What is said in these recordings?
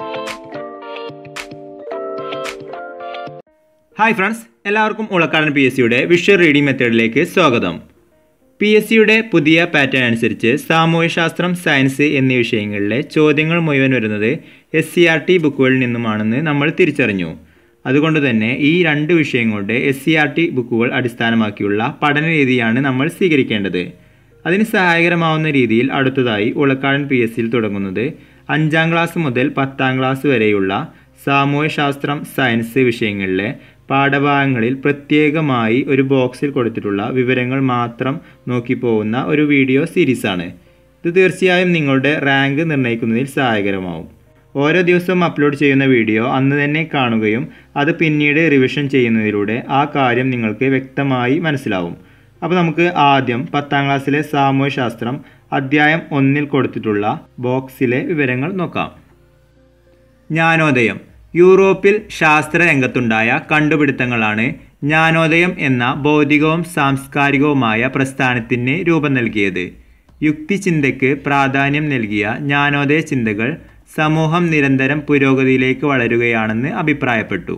hi friends എല്ലാവർക്കും ഉളക്കാടൻ P S സിയുടെ വിഷ്വൽ റീഡിംഗ് മെത്തേഡിലേക്ക് സ്വാഗതം പി എസ് സിയുടെ പുതിയ പാറ്റേൺ അനുസരിച്ച് സാമൂഹ്യശാസ്ത്രം സയൻസ് എന്നീ വിഷയങ്ങളിലെ ചോദ്യങ്ങൾ മുഴുവൻ വരുന്നത് എസ് സി ആർ ടി ബുക്കുകളിൽ നിന്നുമാണെന്ന് നമ്മൾ തിരിച്ചറിഞ്ഞു അതുകൊണ്ട് തന്നെ ഈ രണ്ട് വിഷയങ്ങളുടെ എസ് സി ആർ ടി ബുക്കുകൾ അടിസ്ഥാനമാക്കിയുള്ള പഠന രീതിയാണ് നമ്മൾ സ്വീകരിക്കേണ്ടത് അതിന് സഹായകരമാവുന്ന രീതിയിൽ അടുത്തതായി ഉളക്കാടൻ പി എസ് സിയിൽ തുടങ്ങുന്നത് അഞ്ചാം ക്ലാസ് മുതൽ പത്താം ക്ലാസ് വരെയുള്ള സാമൂഹ്യശാസ്ത്രം സയൻസ് വിഷയങ്ങളിലെ പാഠഭാഗങ്ങളിൽ പ്രത്യേകമായി ഒരു ബോക്സിൽ കൊടുത്തിട്ടുള്ള വിവരങ്ങൾ മാത്രം നോക്കി പോകുന്ന ഒരു വീഡിയോ സീരീസാണ് ഇത് തീർച്ചയായും നിങ്ങളുടെ റാങ്ക് നിർണ്ണയിക്കുന്നതിൽ സഹായകരമാവും ഓരോ ദിവസവും അപ്ലോഡ് ചെയ്യുന്ന വീഡിയോ അന്ന് തന്നെ കാണുകയും അത് പിന്നീട് റിവിഷൻ ചെയ്യുന്നതിലൂടെ ആ കാര്യം നിങ്ങൾക്ക് വ്യക്തമായി മനസ്സിലാവും അപ്പോൾ നമുക്ക് ആദ്യം പത്താം ക്ലാസ്സിലെ സാമൂഹ്യശാസ്ത്രം അധ്യായം ഒന്നിൽ കൊടുത്തിട്ടുള്ള ബോക്സിലെ വിവരങ്ങൾ നോക്കാം ജ്ഞാനോദയം യൂറോപ്പിൽ ശാസ്ത്ര രംഗത്തുണ്ടായ കണ്ടുപിടുത്തങ്ങളാണ് ജ്ഞാനോദയം എന്ന ഭൗതികവും സാംസ്കാരികവുമായ പ്രസ്ഥാനത്തിന് രൂപം നൽകിയത് യുക്തിചിന്തയ്ക്ക് പ്രാധാന്യം നൽകിയ ജ്ഞാനോദയ ചിന്തകൾ സമൂഹം നിരന്തരം പുരോഗതിയിലേക്ക് വളരുകയാണെന്ന് അഭിപ്രായപ്പെട്ടു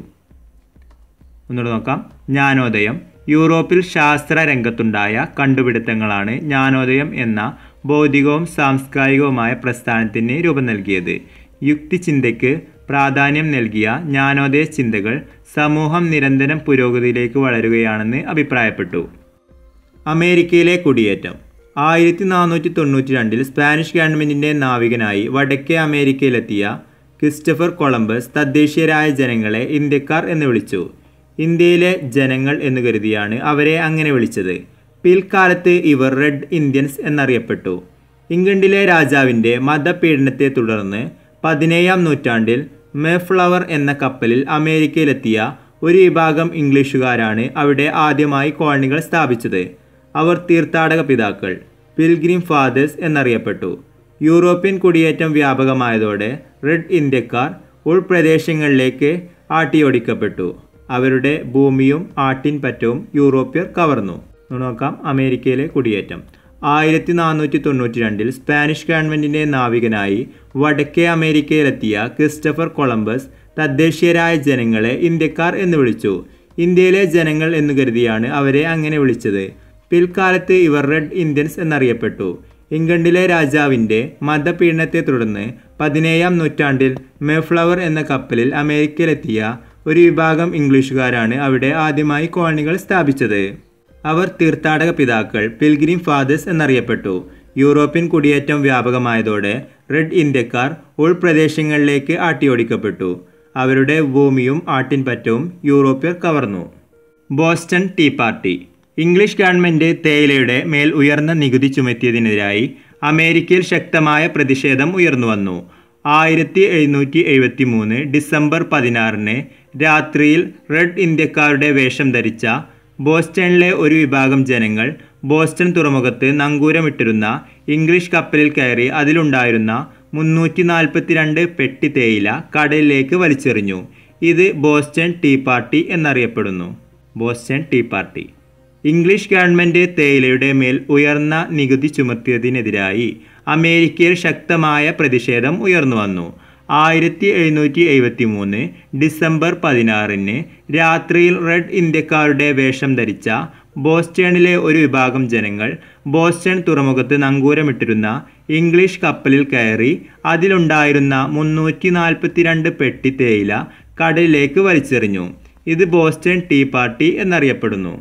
ഒന്നുകൂടെ നോക്കാം ജ്ഞാനോദയം യൂറോപ്പിൽ ശാസ്ത്ര രംഗത്തുണ്ടായ കണ്ടുപിടുത്തങ്ങളാണ് ജ്ഞാനോദയം എന്ന ഭൗതികവും സാംസ്കാരികവുമായ പ്രസ്ഥാനത്തിന് രൂപം നൽകിയത് യുക്തിചിന്തയ്ക്ക് പ്രാധാന്യം നൽകിയ ജ്ഞാനോദയ ചിന്തകൾ സമൂഹം നിരന്തരം പുരോഗതിയിലേക്ക് വളരുകയാണെന്ന് അഭിപ്രായപ്പെട്ടു അമേരിക്കയിലെ കുടിയേറ്റം ആയിരത്തി നാനൂറ്റി തൊണ്ണൂറ്റി രണ്ടിൽ സ്പാനിഷ് ഗവൺമെൻറ്റിൻ്റെ നാവികനായി വടക്കേ അമേരിക്കയിലെത്തിയ ക്രിസ്റ്റഫർ കൊളംബസ് തദ്ദേശീയരായ ജനങ്ങളെ ഇന്ത്യക്കാർ എന്ന് വിളിച്ചു ഇന്ത്യയിലെ ജനങ്ങൾ എന്ന് കരുതിയാണ് അവരെ അങ്ങനെ വിളിച്ചത് പിൽക്കാലത്ത് ഇവർ റെഡ് ഇന്ത്യൻസ് എന്നറിയപ്പെട്ടു ഇംഗ്ലണ്ടിലെ രാജാവിൻ്റെ മതപീഡനത്തെ തുടർന്ന് പതിനേഴാം നൂറ്റാണ്ടിൽ മേഫ്ലവർ എന്ന കപ്പലിൽ അമേരിക്കയിലെത്തിയ ഒരു വിഭാഗം ഇംഗ്ലീഷുകാരാണ് അവിടെ ആദ്യമായി കോളനികൾ സ്ഥാപിച്ചത് അവർ തീർത്ഥാടക പിതാക്കൾ പിൽഗ്രിം ഫാദേഴ്സ് എന്നറിയപ്പെട്ടു യൂറോപ്യൻ കുടിയേറ്റം വ്യാപകമായതോടെ റെഡ് ഇന്ത്യക്കാർ ഉൾപ്രദേശങ്ങളിലേക്ക് ആട്ടിയോടിക്കപ്പെട്ടു അവരുടെ ഭൂമിയും ആട്ടിൻപറ്റവും യൂറോപ്യർ കവർന്നു നോക്കാം അമേരിക്കയിലെ കുടിയേറ്റം ആയിരത്തി നാനൂറ്റി തൊണ്ണൂറ്റി രണ്ടിൽ സ്പാനിഷ് ഗവൺമെൻറ്റിൻ്റെ നാവികനായി വടക്കേ അമേരിക്കയിലെത്തിയ ക്രിസ്റ്റഫർ കൊളംബസ് തദ്ദേശീയരായ ജനങ്ങളെ ഇന്ത്യക്കാർ എന്ന് വിളിച്ചു ഇന്ത്യയിലെ ജനങ്ങൾ എന്ന് കരുതിയാണ് അവരെ അങ്ങനെ വിളിച്ചത് പിൽക്കാലത്ത് ഇവർ റെഡ് ഇന്ത്യൻസ് എന്നറിയപ്പെട്ടു ഇംഗ്ലണ്ടിലെ രാജാവിൻ്റെ മതപീഡനത്തെ തുടർന്ന് പതിനേഴാം നൂറ്റാണ്ടിൽ മേഫ്ലവർ എന്ന കപ്പലിൽ അമേരിക്കയിലെത്തിയ ഒരു വിഭാഗം ഇംഗ്ലീഷുകാരാണ് അവിടെ ആദ്യമായി കോളനികൾ സ്ഥാപിച്ചത് അവർ തീർത്ഥാടക പിതാക്കൾ പിൽഗ്രിം ഫാദേഴ്സ് എന്നറിയപ്പെട്ടു യൂറോപ്യൻ കുടിയേറ്റം വ്യാപകമായതോടെ റെഡ് ഇന്ത്യക്കാർ ഉൾപ്രദേശങ്ങളിലേക്ക് ആട്ടിയോടിക്കപ്പെട്ടു അവരുടെ ഭൂമിയും ആട്ടിൻപറ്റവും യൂറോപ്യർ കവർന്നു Boston tea party English government തേയിലയുടെ മേൽ ഉയർന്ന നികുതി ചുമത്തിയതിനെതിരായി അമേരിക്കയിൽ ശക്തമായ പ്രതിഷേധം ഉയർന്നു വന്നു ആയിരത്തി എഴുന്നൂറ്റി എഴുപത്തി മൂന്ന് ഡിസംബർ പതിനാറിന് രാത്രിയിൽ റെഡ് ഇന്ത്യക്കാരുടെ വേഷം ധരിച്ച ബോസ്റ്റണിലെ ഒരു വിഭാഗം ജനങ്ങൾ ബോസ്റ്റൺ തുറമുഖത്ത് നങ്കൂരമിട്ടിരുന്ന ഇംഗ്ലീഷ് കപ്പലിൽ കയറി അതിലുണ്ടായിരുന്ന മുന്നൂറ്റി നാൽപ്പത്തിരണ്ട് പെട്ടി തേയില കടലിലേക്ക് വലിച്ചെറിഞ്ഞു ഇത് ബോസ്റ്റൺ ടീ പാർട്ടി എന്നറിയപ്പെടുന്നു Boston tea party English government തേയിലയുടെ മേൽ ഉയർന്ന നികുതി ചുമത്തിയതിനെതിരായി അമേരിക്കയിൽ ശക്തമായ പ്രതിഷേധം ഉയർന്നു വന്നു ആയിരത്തി എഴുന്നൂറ്റി എഴുപത്തി മൂന്ന് ഡിസംബർ പതിനാറിന് രാത്രിയിൽ റെഡ് ഇന്ത്യക്കാരുടെ വേഷം ധരിച്ച ബോസ്റ്റണിലെ ഒരു വിഭാഗം ജനങ്ങൾ ബോസ്റ്റൺ തുറമുഖത്ത് നങ്കൂരമിട്ടിരുന്ന ഇംഗ്ലീഷ് കപ്പലിൽ കയറി അതിലുണ്ടായിരുന്ന മുന്നൂറ്റി നാൽപ്പത്തിരണ്ട് പെട്ടി തേയില കടലിലേക്ക് വലിച്ചെറിഞ്ഞു ഇത് ബോസ്റ്റൺ ടീ പാർട്ടി എന്നറിയപ്പെടുന്നു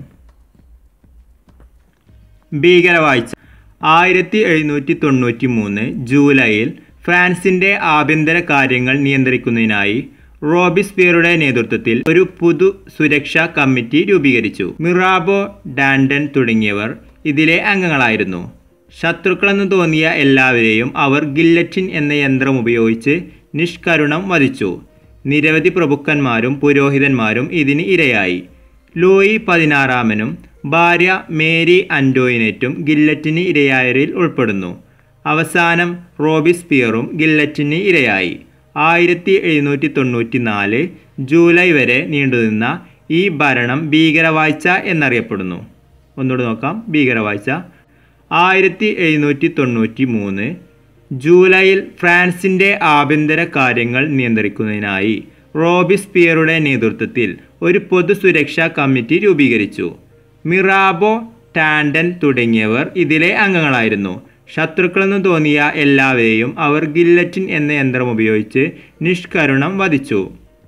ഭീകരവാഴ്ച ആയിരത്തി എഴുന്നൂറ്റി തൊണ്ണൂറ്റി മൂന്ന് ജൂലൈയിൽ ഫ്രാൻസിൻ്റെ ആഭ്യന്തര കാര്യങ്ങൾ നിയന്ത്രിക്കുന്നതിനായി റോബിസ്പിയറുടെ നേതൃത്വത്തിൽ ഒരു പൊതു സുരക്ഷാ കമ്മിറ്റി രൂപീകരിച്ചു മിറാബോ ഡാൻഡൻ തുടങ്ങിയവർ ഇതിലെ അംഗങ്ങളായിരുന്നു ശത്രുക്കളെന്ന് തോന്നിയ എല്ലാവരെയും അവർ ഗില്ലറ്റിൻ എന്ന യന്ത്രം ഉപയോഗിച്ച് നിഷ്കരുണം വധിച്ചു നിരവധി പ്രഭുക്കന്മാരും പുരോഹിതന്മാരും ഇതിന് ഇരയായി ലൂയി പതിനാറാമനും ഭാര്യ മേരി അൻഡോയിനറ്റും ഗില്ലറ്റിന് ഇരയായവരിൽ ഉൾപ്പെടുന്നു അവസാനം റോബിസ്പിയറും ഗില്ലറ്റിന് ഇരയായി ആയിരത്തി എഴുന്നൂറ്റി തൊണ്ണൂറ്റി നാല് ജൂലൈ വരെ നീണ്ടുനിന്ന ഈ ഭരണം ഭീകരവാഴ്ച എന്നറിയപ്പെടുന്നു ഒന്നുകൂടെ നോക്കാം ഭീകരവാഴ്ച ആയിരത്തി എഴുന്നൂറ്റി തൊണ്ണൂറ്റി മൂന്ന് ജൂലൈയിൽ ഫ്രാൻസിൻ്റെ ആഭ്യന്തര കാര്യങ്ങൾ നിയന്ത്രിക്കുന്നതിനായി റോബിസ്പിയറുടെ നേതൃത്വത്തിൽ ഒരു പൊതു സുരക്ഷാ കമ്മിറ്റി രൂപീകരിച്ചു മിറാബോ ടാൻഡൻ തുടങ്ങിയവർ ഇതിലെ അംഗങ്ങളായിരുന്നു ശത്രുക്കളെന്ന് തോന്നിയ എല്ലാവരെയും അവർ ഗില്ലറ്റിൻ എന്ന യന്ത്രം ഉപയോഗിച്ച് നിഷ്കരുണം വധിച്ചു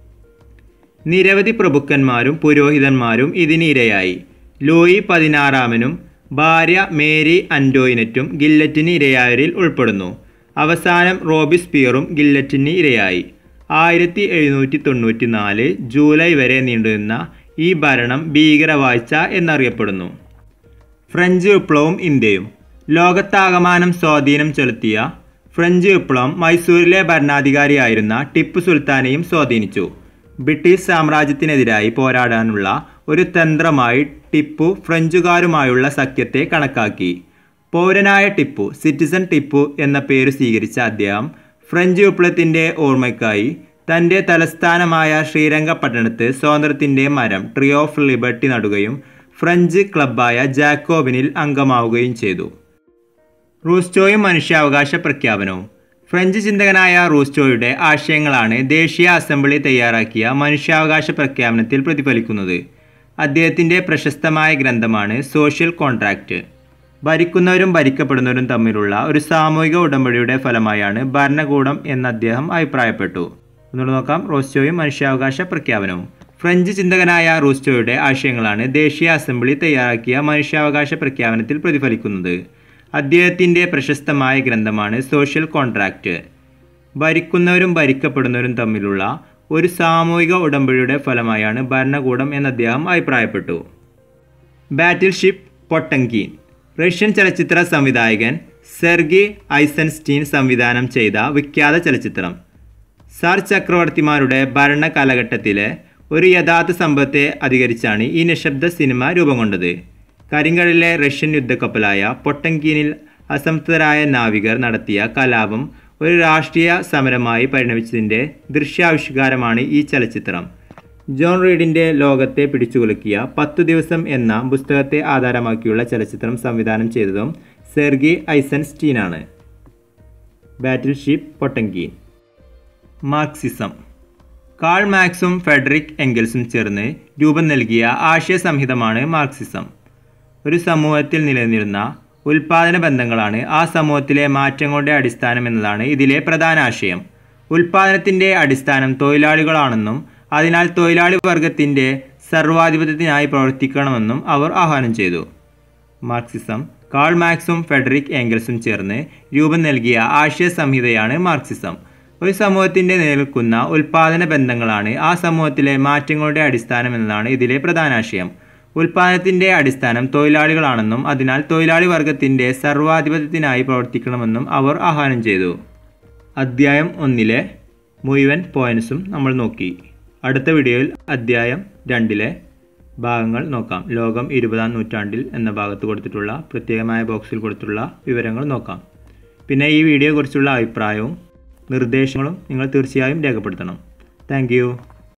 നിരവധി പ്രഭുക്കന്മാരും പുരോഹിതന്മാരും ഇതിന് ഇരയായി ലൂയി പതിനാറാമനും ഭാര്യ മേരി അൻഡോയിനറ്റും ഗില്ലറ്റിന് ഇരയായവരിൽ ഉൾപ്പെടുന്നു അവസാനം റോബിസ്പിയറും ഗില്ലറ്റിന് ഇരയായി ആയിരത്തി എഴുന്നൂറ്റി തൊണ്ണൂറ്റി നാല് ജൂലൈ വരെ നീണ്ടുനിന്ന ഈ ഭരണം ഭീകരവാഴ്ച എന്നറിയപ്പെടുന്നു ഫ്രഞ്ച് വിപ്ലവവും ഇന്ത്യയും ലോകത്താകമാനം സ്വാധീനം ചെലുത്തിയ ഫ്രഞ്ച് വിപ്ലവം മൈസൂരിലെ ഭരണാധികാരിയായിരുന്ന ടിപ്പു സുൽത്താനെയും സ്വാധീനിച്ചു ബ്രിട്ടീഷ് സാമ്രാജ്യത്തിനെതിരായി പോരാടാനുള്ള ഒരു തന്ത്രമായി ടിപ്പു ഫ്രഞ്ചുകാരുമായുള്ള സഖ്യത്തെ കണക്കാക്കി പൗരനായ ടിപ്പു സിറ്റിസൺ ടിപ്പു എന്ന പേര് സ്വീകരിച്ച അദ്ദേഹം ഫ്രഞ്ച് വിപ്ലവത്തിൻ്റെ ഓർമ്മയ്ക്കായി തൻ്റെ തലസ്ഥാനമായ ശ്രീരംഗപട്ടണത്ത് സ്വാതന്ത്ര്യത്തിൻ്റെ മരം ട്രീ ഓഫ് ലിബർട്ടി നടുകയും ഫ്രഞ്ച് ക്ലബ്ബായ ജാക്കോബിനിൽ അംഗമാവുകയും ചെയ്തു റൂസ്റ്റോയും മനുഷ്യാവകാശ പ്രഖ്യാപനവും ഫ്രഞ്ച് ചിന്തകനായ റൂസ്റ്റോയുടെ ആശയങ്ങളാണ് ദേശീയ അസംബ്ലി തയ്യാറാക്കിയ മനുഷ്യാവകാശ പ്രഖ്യാപനത്തിൽ പ്രതിഫലിക്കുന്നത് അദ്ദേഹത്തിൻ്റെ പ്രശസ്തമായ ഗ്രന്ഥമാണ് സോഷ്യൽ കോൺട്രാക്റ്റ് ഭരിക്കുന്നവരും ഭരിക്കപ്പെടുന്നവരും തമ്മിലുള്ള ഒരു സാമൂഹിക ഉടമ്പടിയുടെ ഫലമായാണ് ഭരണകൂടം എന്ന് അദ്ദേഹം അഭിപ്രായപ്പെട്ടു ഒന്നുകൂടെ നോക്കാം റൂസ്റ്റോയും മനുഷ്യാവകാശ പ്രഖ്യാപനവും ഫ്രഞ്ച് ചിന്തകനായ റൂസ്റ്റോയുടെ ആശയങ്ങളാണ് ദേശീയ അസംബ്ലി തയ്യാറാക്കിയ മനുഷ്യാവകാശ പ്രഖ്യാപനത്തിൽ പ്രതിഫലിക്കുന്നത് അദ്ദേഹത്തിൻ്റെ പ്രശസ്തമായ ഗ്രന്ഥമാണ് സോഷ്യൽ കോൺട്രാക്റ്റ് ഭരിക്കുന്നവരും ഭരിക്കപ്പെടുന്നവരും തമ്മിലുള്ള ഒരു സാമൂഹിക ഉടമ്പടിയുടെ ഫലമായാണ് ഭരണകൂടം എന്ന് അദ്ദേഹം അഭിപ്രായപ്പെട്ടു ബാറ്റിൽ ഷിപ്പ് പൊട്ടങ്കീൻ റഷ്യൻ ചലച്ചിത്ര സംവിധായകൻ സെർഗി ഐസൻസ്റ്റീൻ സംവിധാനം ചെയ്ത വിഖ്യാത ചലച്ചിത്രം സാർ ചക്രവർത്തിമാരുടെ ഭരണ കാലഘട്ടത്തിലെ ഒരു യഥാർത്ഥ സംഭവത്തെ അധികരിച്ചാണ് ഈ നിശബ്ദ സിനിമ രൂപം കൊണ്ടത് കരിങ്കടലിലെ റഷ്യൻ യുദ്ധക്കപ്പലായ പൊട്ടങ്കീനിൽ അസംതൃപ്തരായ നാവികർ നടത്തിയ കലാപം ഒരു രാഷ്ട്രീയ സമരമായി പരിണമിച്ചതിൻ്റെ ദൃശ്യാവിഷ്കാരമാണ് ഈ ചലച്ചിത്രം ജോൺ റീഡിൻ്റെ ലോകത്തെ പിടിച്ചുകുലുക്കിയ പത്തു ദിവസം എന്ന പുസ്തകത്തെ ആധാരമാക്കിയുള്ള ചലച്ചിത്രം സംവിധാനം ചെയ്തതും സെർഗി ഐസൻസ്റ്റീനാണ് battleship Potemkin Marxism Karl മാക്സും ഫെഡറിക് എംഗൽസും ചേർന്ന് രൂപം നൽകിയ ആശയ സംഹിതമാണ് മാർക്സിസം ഒരു സമൂഹത്തിൽ നിലനിന്നിരുന്ന ഉൽപാദന ബന്ധങ്ങളാണ് ആ സമൂഹത്തിലെ മാറ്റങ്ങളുടെ അടിസ്ഥാനം എന്നതാണ് ഇതിലെ പ്രധാന ആശയം ഉൽപാദനത്തിൻ്റെ അടിസ്ഥാനം തൊഴിലാളികളാണെന്നും അതിനാൽ തൊഴിലാളി വർഗത്തിൻ്റെ സർവാധിപത്യത്തിനായി പ്രവർത്തിക്കണമെന്നും അവർ ആഹ്വാനം ചെയ്തു മാർക്സിസം കാൾ മാക്സും ഫെഡറിക് ഏംഗൽസും ചേർന്ന് രൂപം നൽകിയ ആശയ സംഹിതയാണ് മാർക്സിസം ഒരു സമൂഹത്തിൻ്റെ നിലനിൽക്കുന്ന ഉൽപാദന ബന്ധങ്ങളാണ് ആ സമൂഹത്തിലെ മാറ്റങ്ങളുടെ അടിസ്ഥാനം എന്നതാണ് ഇതിലെ പ്രധാന ആശയം ഉൽപാദനത്തിൻ്റെ അടിസ്ഥാനം തൊഴിലാളികളാണെന്നും അതിനാൽ തൊഴിലാളി വർഗത്തിൻ്റെ സർവാധിപത്യത്തിനായി പ്രവർത്തിക്കണമെന്നും അവർ ആഹ്വാനം ചെയ്തു അദ്ധ്യായം ഒന്നിലെ മുഴുവൻ പോയിൻസും നമ്മൾ നോക്കി അടുത്ത വീഡിയോയിൽ അദ്ധ്യായം രണ്ടിലെ ഭാഗങ്ങൾ നോക്കാം ലോകം ഇരുപതാം നൂറ്റാണ്ടിൽ എന്ന ഭാഗത്ത് കൊടുത്തിട്ടുള്ള പ്രത്യേകമായ ബോക്സിൽ കൊടുത്തിട്ടുള്ള വിവരങ്ങൾ നോക്കാം പിന്നെ ഈ വീഡിയോയെക്കുറിച്ചുള്ള അഭിപ്രായവും നിർദ്ദേശങ്ങളും നിങ്ങൾ തീർച്ചയായും രേഖപ്പെടുത്തണം താങ്ക്